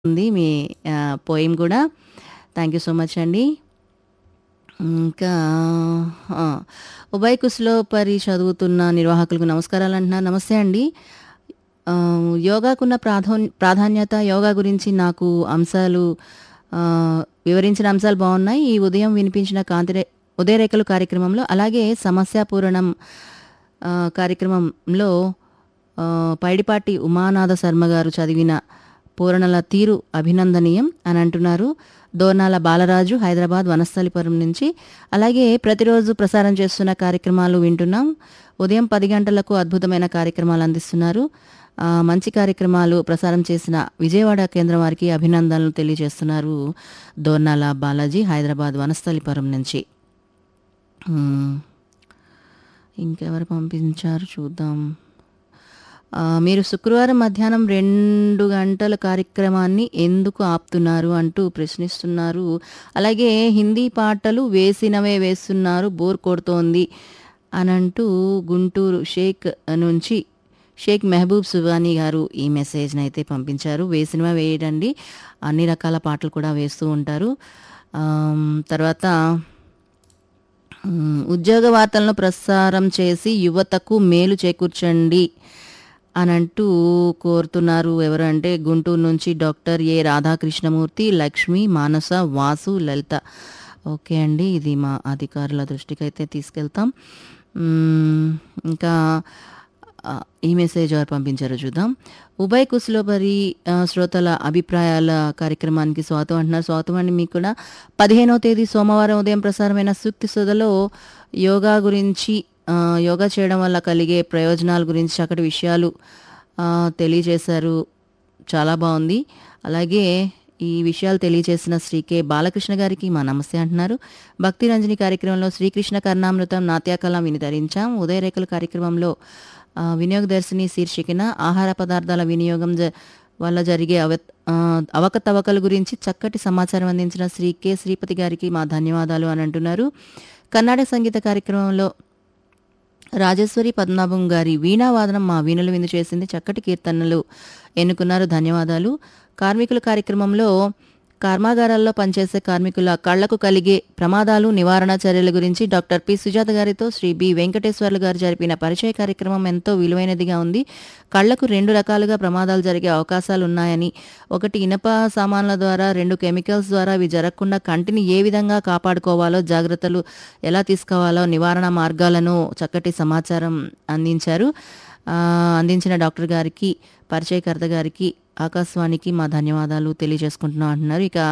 ఉంది మీ ఆహ్, పోయెమ్ గూడా. థ్యాంక్ యూ సో మచ్ అండి. ఇంకా ఆ! ఉభయ కుస్‌లో పరి చదువుతున్న నిర్వాహకులకు నమస్కారాలంటున్నారు. నమస్తే అండి. ఆహ్, యోగాకున్న ప్రాధోన్ ప్రాధాన్యత, యోగా గురించి నాకు అంశాలు ఆహ్, వివరించిన అంశాలు బావున్నాయి. ఈ ఉదయం వినిపించిన కాంతిరే ఉదయరేఖలు కార్యక్రమంలో, అలాగే సమస్యాపూరణం ఆహ్, కార్యక్రమంలో ఆహ్, పైడిపాటి ఉమానాథ శర్మ గారు చదివిన పూరణల తీరు అభినందనీయం అని అంటున్నారు. దోర్నాల బాలరాజు హైదరాబాద్ వనస్థలిపురం నుంచి. అలాగే ప్రతిరోజు ప్రసారం చేస్తున్న కార్యక్రమాలు వింటున్నాం. ఉదయం 10 గంటలకు అద్భుతమైన కార్యక్రమాలు అందిస్తున్నారు. ఆహ్, మంచి కార్యక్రమాలు ప్రసారం చేసిన విజయవాడ కేంద్రం వారికి అభినందనలు తెలియజేస్తున్నారు. దోర్నాల బాలాజీ హైదరాబాద్ వనస్థలిపురం నుంచి. హ్మ్. ఇంకెవరు పంపించారు చూద్దాం. ఆహ్, మీరు శుక్రవారం మధ్యాహ్నం 2 గంటల కార్యక్రమాన్ని ఎందుకు ఆపుతున్నారు అంటూ ప్రశ్నిస్తున్నారు. అలాగే హిందీ పాటలు వేసినవే వేస్తున్నారు బోర్ కొడుతోంది అనంటూ గుంటూరు షేక్ నుంచి షేక్ మెహబూబ్ సుబానీ గారు ఈ మెసేజ్‌నైతే పంపించారు. వేసినవే వేయరండి. అన్ని రకాల పాటలు కూడా వేస్తూ ఉంటారు. ఆహ్, తర్వాత హ్మ్. ఉద్యోగ వార్తలను ప్రసారం చేసి యువతకు మేలు చేకూర్చండి అనంటూ కోరుతున్నారు. ఎవరు అంటే గుంటూరు నుంచి doctor A Radhakrishnamurthy, Lakshmi, Manasa, Vasu, Lalitha. Okay అండి. ఇది మా అధికారుల దృష్టికైతే తీసుకెళ్తాం. హ్మ్. ఇంకా ఆహ్, ఈ మెసేజ్ ఎవరు పంపించారో చూద్దాం. ఉభయ కుస్‌లో పరి ఆహ్, శ్రోతల అభిప్రాయాల కార్యక్రమానికి స్వాగతం అంటున్నారు. స్వాగతం అండి మీకు కూడా. 15వ తేదీ సోమవారం ఉదయం ప్రసారమైన సూక్తి సుధలో యోగా గురించి ఆహ్, యోగా చేయడం వల్ల కలిగే ప్రయోజనాల గురించి చక్కటి విషయాలు ఆహ్, తెలియజేశారు. చాలా బావుంది. అలాగే ఈ విషయాలు తెలియజేసిన శ్రీ కె. బాలకృష్ణ గారికి మా నమస్తే అంటున్నారు. భక్తి రంజని కార్యక్రమంలో శ్రీకృష్ణ కర్ణామృతం నాట్యకళం వినితరించాం. ఉదయరేఖలు కార్యక్రమంలో ఆహ్, వినియోగదర్శిని శీర్షికన ఆహార పదార్థాల వినియోగం జ వల్ల జరిగే అవత్ ఆహ్, అవకతవకల గురించి చక్కటి సమాచారం అందించిన శ్రీ కె. శ్రీపతి గారికి మా ధన్యవాదాలు అని అంటున్నారు. కర్ణాటక సంగీత కార్యక్రమంలో రాజేశ్వరి పద్మనాభం గారి వీణా వాదనం మా వీణులు విందు చేసింది. చక్కటి కీర్తనలు ఎన్నుకున్నారు. ధన్యవాదాలు. కార్మికుల కార్యక్రమంలో కర్మాగారాల్లో పనిచేసే కార్మికుల కళ్లకు కలిగే ప్రమాదాలు, నివారణ చర్యల గురించి డాక్టర్ పి. సుజాత గారితో శ్రీ బి. వెంకటేశ్వర్లు గారు జరిపిన పరిచయ కార్యక్రమం ఎంతో విలువైనదిగా ఉంది. కళ్లకు 2 రకాలుగా ప్రమాదాలు జరిగే అవకాశాలున్నాయని, ఒకటి ఇనప సామాన్ల ద్వారా, 2 కెమికల్స్ ద్వారా ఇవి జరగకుండా కంటిని ఏ విధంగా కాపాడుకోవాలో, జాగ్రత్తలు ఎలా తీసుకోవాలో, నివారణ మార్గాలను చక్కటి సమాచారం అందించారు. ఆహ్, అందించిన డాక్టర్ గారికి, పరిచయకర్త గారికి, ఆకాశవాణికి మా ధన్యవాదాలు తెలియజేసుకుంటున్నాం అంటున్నారు. ఇక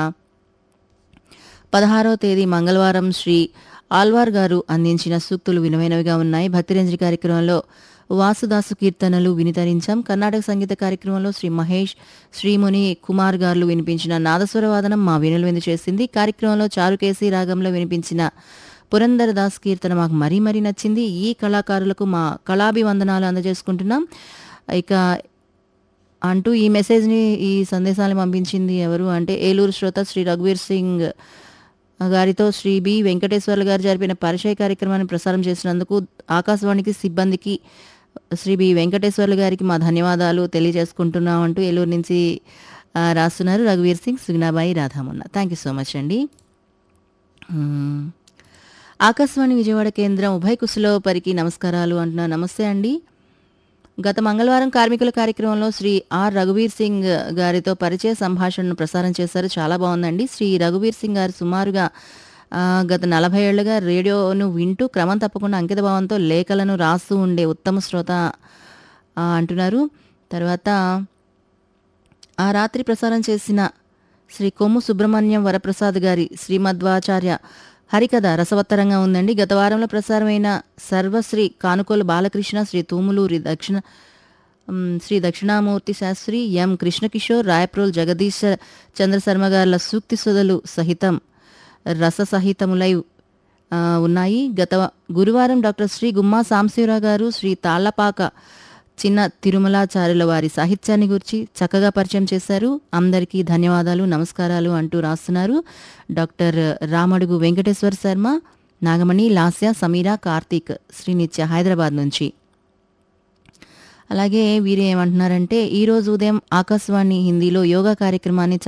16వ తేదీ మంగళవారం శ్రీ ఆల్వార్ గారు అందించిన సూక్తులు విలువైనవిగా ఉన్నాయి. భక్తిరంజని కార్యక్రమంలో వాసుదాసు కీర్తనలు వినితరించాం. కర్ణాటక సంగీత కార్యక్రమంలో శ్రీ మహేష్, శ్రీముని కుమార్ గార్లు వినిపించిన నాదస్వర వాదనం మా వీణులు విందు చేసింది. కార్యక్రమంలో చారుకేసి రాగంలో వినిపించిన పురందరదాస్ కీర్తన మాకు మరీ మరీ నచ్చింది. ఈ కళాకారులకు మా కళాభివందనాలు అందజేసుకుంటున్నాం. ఇక అంటూ ఈ మెసేజ్‌ని, ఈ సందేశాన్ని పంపించింది ఎవరు అంటే ఏలూరు శ్రోత శ్రీ రఘువీర్ సింగ్ గారితో శ్రీ బి. వెంకటేశ్వర్లు గారు జరిపిన పరిచయ కార్యక్రమాన్ని ప్రసారం చేసినందుకు ఆకాశవాణికి, సిబ్బందికి శ్రీ బి. వెంకటేశ్వర్లు గారికి మా ధన్యవాదాలు తెలియజేసుకుంటున్నాం అంటూ ఏలూరు నుంచి ఆహ్, రాస్తున్నారు రఘువీర్ Singh, Sugunabai, Radhamunna. Thank you so much అండి. హ్మ్. ఆకాశవాణి విజయవాడ కేంద్రం ఉభయ కుస్‌లో పరికి నమస్కారాలు అంటున్నారు. నమస్తే అండి. గత మంగళవారం కార్మికుల కార్యక్రమంలో శ్రీ ఆర్. రఘువీర్ సింగ్ గారితో పరిచయ సంభాషణను ప్రసారం చేశారు. చాలా బావుందండి. శ్రీ రఘువీర్ సింగ్ గారు సుమారుగా ఆహ్, గత 40 ఏళ్లుగా రేడియోను వింటూ క్రమం తప్పకుండా అంకితభావంతో లేఖలను రాస్తూ ఉండే ఉత్తమ శ్రోత ఆహ్, అంటున్నారు. తర్వాత ఆ రాత్రి ప్రసారం చేసిన శ్రీ కొమ్ము సుబ్రహ్మణ్యం వరప్రసాద్ గారి శ్రీమధ్వాచార్య హరికథ రసవత్తరంగా ఉందండి. గత వారంలో ప్రసారమైన సర్వశ్రీ కానుకోలు బాలకృష్ణ, శ్రీ తూములూరి దక్షిణ హ్మ్. శ్రీ దక్షిణామూర్తి శాస్త్రి, ఎం. కృష్ణకిషోర్, రాయప్రోలు జగదీశ చంద్ర శర్మ గార్ల సూక్తి సుధలు సహితం రస సహితములై ఆహ్, ఉన్నాయి. గత గురువారం డాక్టర్ శ్రీ గుమ్మా సాంబశివరావు గారు, శ్రీ తాళ్లపాక చిన్న తిరుమలాచార్యుల వారి సాహిత్యాన్ని గూర్చి చక్కగా పరిచయం చేశారు. అందరికీ ధన్యవాదాలు, నమస్కారాలు అంటూ రాస్తున్నారు. డాక్టర్ రామడుగు వెంకటేశ్వర శర్మ, నాగమణి, లాస్య, సమీర, కార్తీక్, శ్రీనిత్య హైదరాబాద్ నుంచి. అలాగే వీరు ఏమంటున్నారంటే ఈరోజు ఉదయం ఆకాశవాణి హిందీలో యోగా కార్యక్రమాన్ని